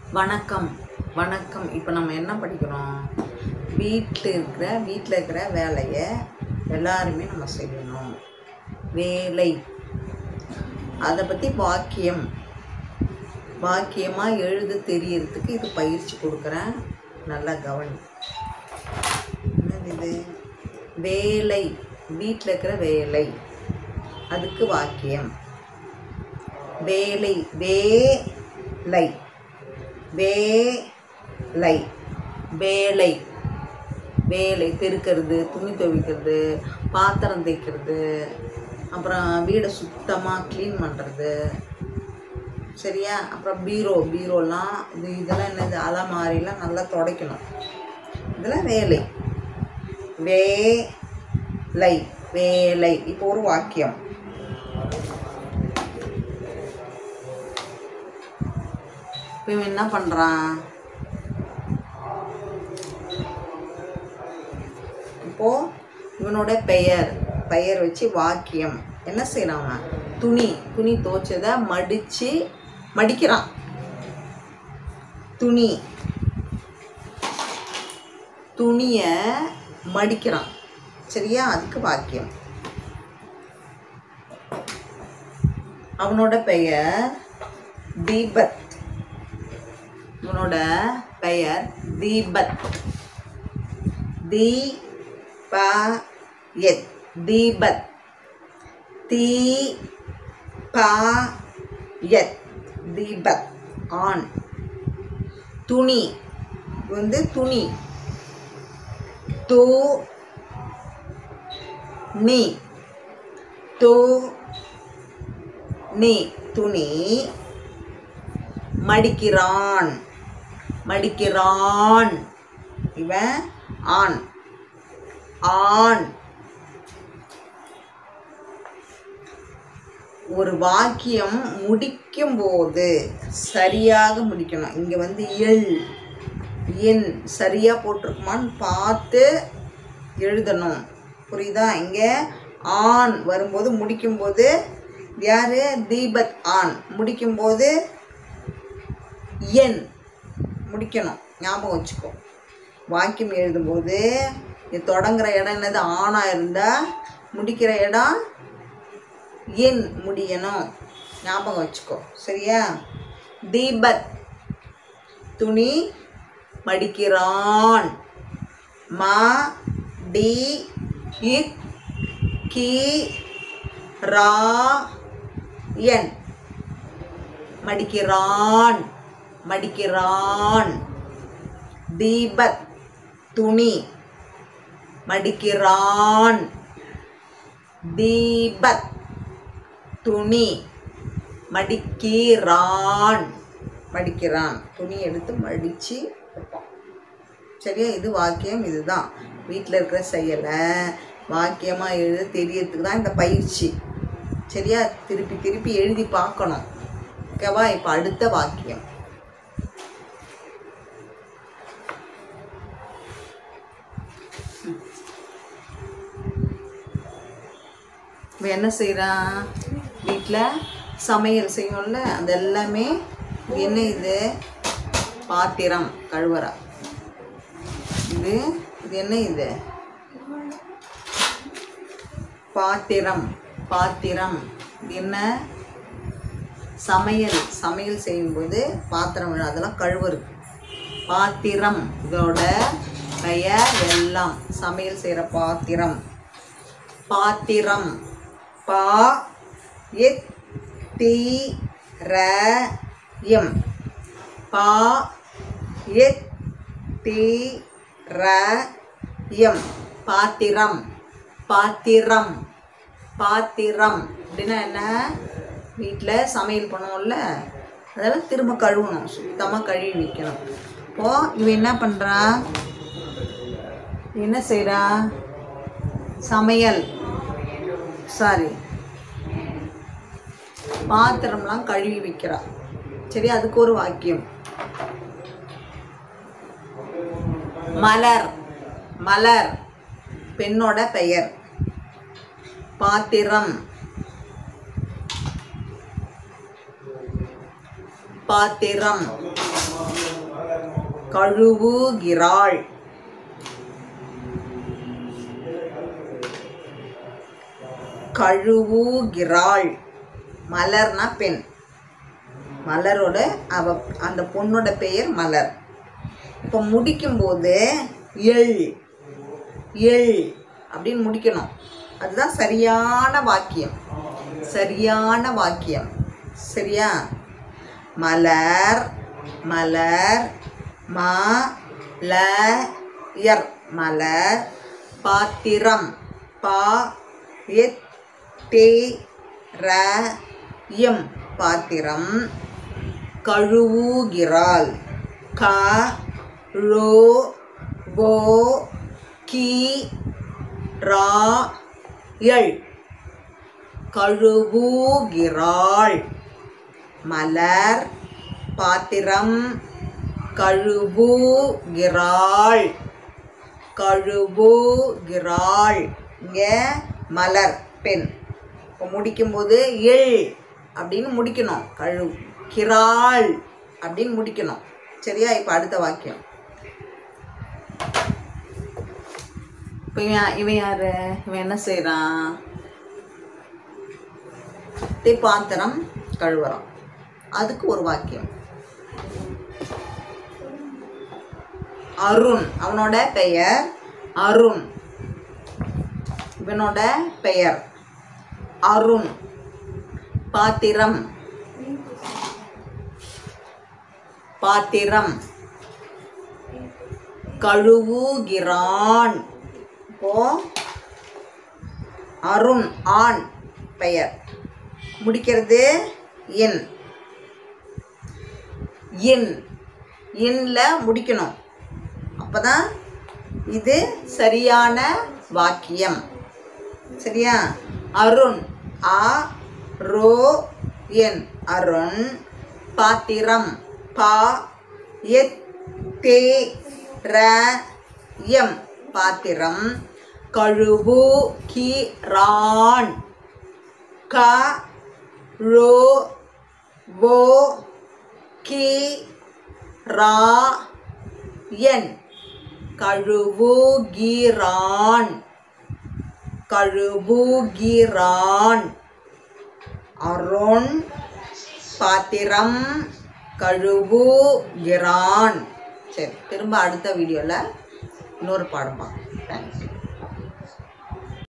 வணக்கம் வணக்கம் இப்போ நம்ம என்ன படிக்கிறோம் வீட்டில் இருக்கிற வீட்டில் இருக்கிற வேலையை எல்லாருமே நம்ம செய்யணும் வேலை அதை பற்றி வாக்கியம் வாக்கியமாக எழுத தெரியறதுக்கு இது பயிற்சி கொடுக்குறேன் நல்லா கவனி என்னது இது வேலை வீட்டில் இருக்கிற வேலை அதுக்கு வாக்கியம் வேலை வேலை வேலை வேலை வேலை பெருக்கிறது துணி துவைக்கிறது பாத்திரம் தேய்க்கிறது அப்புறம் வீடை சுத்தமாக க்ளீன் பண்ணுறது சரியா அப்புறம் பீரோ பீரோலாம் இது இதெல்லாம் என்னது அலமாரிலாம் நல்லா துடைக்கணும் இதெல்லாம் வேலை வேலை வேலை இப்போ ஒரு வாக்கியம் இப்போ இவன் என்ன பண்ணுறான் இப்போ இவனோட பெயர் பெயர் வச்சு வாக்கியம் என்ன செய்கிறான் அவன் துணி துணி துவைச்சதை மடித்து மடிக்கிறான் துணி துணியை மடிக்கிறான் சரியா அதுக்கு வாக்கியம் அவனோட பெயர் தீபத் இவனோட பெயர் தீபத் தி ப எத் தீபத் தீ ப எத் தீபத் ஆண் துணி இது வந்து துணி து நீ து நீ துணி மடிக்கிறான் மடிக்கிறான் இவன் ஆண் ஆண் ஒரு வாக்கியம் முடிக்கும் போது சரியாக முடிக்கணும் இங்கே வந்து எல் என் சரியாக போட்டிருக்குமான்னு பார்த்து எழுதணும் புரியுதா இங்கே ஆண் வரும்போது முடிக்கும்போது யார் தீபத் ஆண் முடிக்கும்போது என் முடிக்கணும் ஞாபகம் வச்சுக்கோ வாக்கியம் எழுதும்போது இது தொடங்குற இடம் என்னது ஆணாக இருந்தால் முடிக்கிற இடம் என் முடியணும் ஞாபகம் வச்சுக்கோ சரியா தீபத் துணி மடிக்கிறான் மா டி இக் கி ரா என் மடிக்கிறான் மடிக்கிறான் தீபத் துணி மடிக்கிறான் தீபத் துணி மடிக்கிறான் மடிக்கிறான் துணி எடுத்து மடித்து வைப்பான் சரியா இது வாக்கியம் இதுதான் வீட்டில் இருக்கிற செயலை வாக்கியமாக எழுத தெரியறதுக்கு தான் இந்த பயிற்சி சரியா திருப்பி திருப்பி எழுதி பார்க்கணும் ஓகேவா இப்போ அடுத்த வாக்கியம் இவன் என்ன செய்கிறான் வீட்டில் சமையல் செய்யும்ல அது எல்லாமே இது என்ன இது பாத்திரம் கழுவறா இது இது என்ன இது பாத்திரம் பாத்திரம் இது என்ன சமையல் சமையல் செய்யும்போது பாத்திரம் விழும் அதெல்லாம் கழுவுறது பாத்திரம் இதோட பெயர் எல்லாம் சமையல் செய்கிற பாத்திரம் பாத்திரம் பா எத் தி ர எம் பா எத் தி ர எம் பாத்திரம் பாத்திரம் பாத்திரம் அப்படின்னா என்ன வீட்டில் சமையல் பண்ணுவோம்ல அதெல்லாம் திரும்ப கழுவணும் சுத்தமாக கழுவி வைக்கணும் இப்போது இவன் என்ன பண்ணுறா என்ன செய்கிறா சமையல் சாரி பாத்திரம்லாம் கழுவி வைக்கிறா சரி அதுக்கு ஒரு வாக்கியம் மலர் மலர் பெண்ணோட பெயர் பாத்திரம் பாத்திரம் கழுவுகிறாள் கழுவுகிறாள் மலர்னா பெண் மலரோட அவ அந்த பொண்ணோட பெயர் மலர் இப்போ முடிக்கும்போது எள் எள் அப்படின்னு முடிக்கணும் அதுதான் சரியான வாக்கியம் சரியான வாக்கியம் சரியா மலர் மலர் ம ல யர் மலர் பாத்திரம் பா எத் தே ர எம் பாத்திரம் கழுவுகிறாள் க ழோ வோ கி ரா எள் கழுவுகிறாள் மலர் பாத்திரம் கழுவுகிறாள் கழுவுகிறாள் இங்கே மலர் பெண் இப்போ முடிக்கும்போது எள் அப்படின்னு முடிக்கணும் கழு கிராள் அப்படின்னு முடிக்கணும் சரியா இப்போ அடுத்த வாக்கியம் இப்போ இவன் இவன் யாரு இவன் என்ன செய்கிறான் பாத்திரம் கழுவுறான் அதுக்கு ஒரு வாக்கியம் அருண் அவனோட பெயர் அருண் இவனோட பெயர் அருண் பாத்திரம் பாத்திரம் கழுவுகிறான் இப்போ அருண் ஆண் பெயர் முடிக்கிறது என் இன் இன்ல முடிக்கணும் அப்பதான் இது சரியான வாக்கியம் சரியா அருண் ஆ ரோ என் அருண் பாத்திரம் பா எத் தே ர எம் பாத்திரம் கழுவு கி ரான் க ழோ வோ கி ரா என் கழுவுகிறான் கழுவுகிறான் அருண் பாத்திரம் கழுவுகிறான் சரி திரும்ப அடுத்த வீடியோவில் இன்னொரு பாடம் பார்க்கலாம் தேங்க்ஸ்